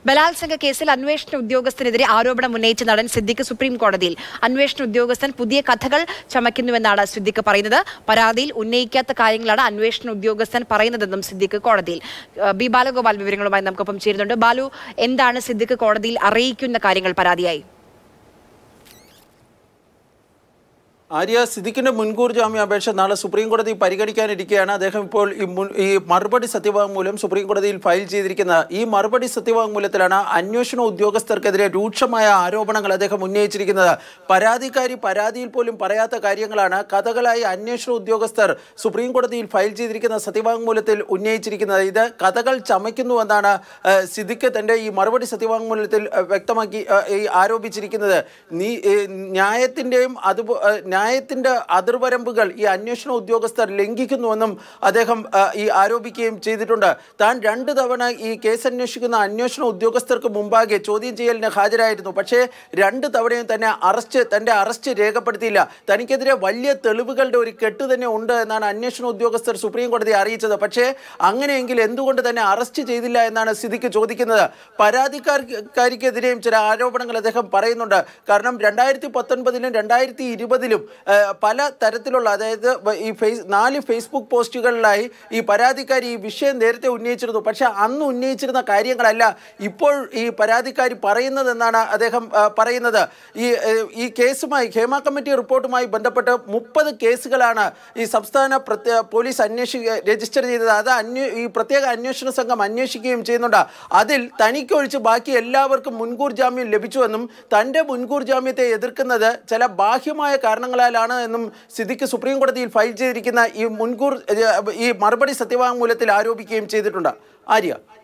ബലാത്സംഗ കേസിൽ അന്വേഷണ ഉദ്യോഗസ്ഥനെതിരെ ആരോപണം ഉന്നയിച്ച നടൻ സിദ്ദിഖ് സുപ്രീം കോടതിയിൽ അന്വേഷണ ഉദ്യോഗസ്ഥൻ പുതിയ കഥകൾ ചമയ്ക്കുന്നുവെന്നാണ് സിദ്ദിഖ് പറയുന്നത് പരാതിയിൽ ഉന്നയിക്കാത്ത കാര്യങ്ങളാണ് അന്വേഷണ ഉദ്യോഗസ്ഥൻ പറയുന്നതെന്നും സിദ്ദിഖ് കോടതിയിൽ ഏഹ് ബി ബാലഗോപാൽ വിവരങ്ങളുമായി നമുക്കൊപ്പം ചേരുന്നുണ്ട് ബാലു എന്താണ് സിദ്ദിഖ് കോടതിയിൽ അറിയിക്കുന്ന കാര്യങ്ങൾ പരാതിയായി ആര്യ സിദ്ദിഖിന്റെ മുൻകൂർ ജാമ്യാപേക്ഷ നാളെ സുപ്രീം കോടതി പരിഗണിക്കാനിരിക്കുകയാണ് അദ്ദേഹം ഇപ്പോൾ ഈ മുൻ ഈ മറുപടി സത്യവാങ്മൂലം സുപ്രീം കോടതിയിൽ ഫയൽ ചെയ്തിരിക്കുന്ന ഈ മറുപടി സത്യവാങ്മൂലത്തിലാണ് അന്വേഷണ ഉദ്യോഗസ്ഥർക്കെതിരെ രൂക്ഷമായ ആരോപണങ്ങൾ അദ്ദേഹം ഉന്നയിച്ചിരിക്കുന്നത് പരാതിക്കാരി പരാതിയിൽ പോലും പറയാത്ത കാര്യങ്ങളാണ് കഥകളായി അന്വേഷണ ഉദ്യോഗസ്ഥർ സുപ്രീം കോടതിയിൽ ഫയൽ ചെയ്തിരിക്കുന്ന സത്യവാങ്മൂലത്തിൽ ഉന്നയിച്ചിരിക്കുന്നത് ഇത് കഥകൾ ചമയ്ക്കുന്നുവെന്നാണ് ഏഹ്, സിദ്ദിഖ് തന്റെ ഈ മറുപടി സത്യവാങ്മൂലത്തിൽ ഏഹ്, വ്യക്തമാക്കി ഏഹ്, ഈ ആരോപിച്ചിരിക്കുന്നത് നീ ഏഹ്, ന്യായത്തിന്റെയും അതുപോ ഏഹ്, ന്യായത്തിന്റെ അതിർവരമ്പുകൾ ഈ അന്വേഷണ ഉദ്യോഗസ്ഥർ ലംഘിക്കുന്നുവെന്നും അദ്ദേഹം ഏഹ്, ഈ ആരോപിക്കുകയും ചെയ്തിട്ടുണ്ട് താൻ രണ്ട് തവണ ഈ കേസ് അന്വേഷിക്കുന്ന അന്വേഷണ ഉദ്യോഗസ്ഥർക്ക് മുമ്പാകെ ചോദ്യം ചെയ്യലിന് ഹാജരായിരുന്നു പക്ഷേ രണ്ട് തവണയും തന്നെ അറസ്റ്റ് തന്റെ അറസ്റ്റ് രേഖപ്പെടുത്തിയില്ല തനിക്കെതിരെ വലിയ തെളിവുകളുടെ ഒരു കെട്ട് തന്നെ ഉണ്ട് എന്നാണ് അന്വേഷണ ഉദ്യോഗസ്ഥർ സുപ്രീം കോടതിയെ അറിയിച്ചത് പക്ഷേ അങ്ങനെയെങ്കിൽ എന്തുകൊണ്ട് തന്നെ അറസ്റ്റ് ചെയ്തില്ല എന്നാണ് സ്ഥിതിക്ക് ചോദിക്കുന്നത് പരാതിക്കാരിക്കെതിരെയും ചില ആരോപണങ്ങൾ അദ്ദേഹം പറയുന്നുണ്ട് കാരണം രണ്ടായിരത്തി പത്തൊൻപതിലും രണ്ടായിരത്തി ഇരുപതിലും പല തരത്തിലുള്ള അതായത് വ- ഈ ഫേസ് നാല് ഫേസ്ബുക്ക് പോസ്റ്റുകളിലായി ഈ പരാതിക്കാരി ഈ വിഷയം നേരത്തെ ഉന്നയിച്ചിരുന്നു പക്ഷേ അന്ന് ഉന്നയിച്ചിരുന്ന കാര്യങ്ങളല്ല ഇപ്പോൾ ഈ പരാതിക്കാരി പറയുന്നതെന്നാണ് അദ്ദേഹം ആ, പറയുന്നത് ഈ ഏഹ്, ഈ കേസുമായി ഹേമ കമ്മിറ്റി റിപ്പോർട്ടുമായി ബന്ധപ്പെട്ട് മുപ്പത് കേസുകളാണ് ഈ സംസ്ഥാന പ്രത്യേക പോലീസ് അന്വേഷിക്ക രജിസ്റ്റർ ചെയ്തത് അത് അന്വേ ഈ പ്രത്യേക അന്വേഷണ സംഘം അന്വേഷിക്കുകയും ചെയ്യുന്നുണ്ട് അതിൽ തനിക്കൊഴിച്ച് ബാക്കി എല്ലാവർക്കും മുൻകൂർ ജാമ്യം ലഭിച്ചുവെന്നും തൻ്റെ മുൻകൂർ ജാമ്യത്തെ എതിർക്കുന്നത് ചില ബാഹ്യമായ കാരണങ്ങളാലാണ് എന്നും സിദ്ദിഖ് സുപ്രീം കോടതിയിൽ ഫയൽ ചെയ്തിരിക്കുന്ന ഈ മുൻകൂർ ഏഹ്, ഈ മറുപടി സത്യവാങ്മൂലത്തിൽ ആരോപിക്കുകയും ചെയ്തിട്ടുണ്ട് ആര്യ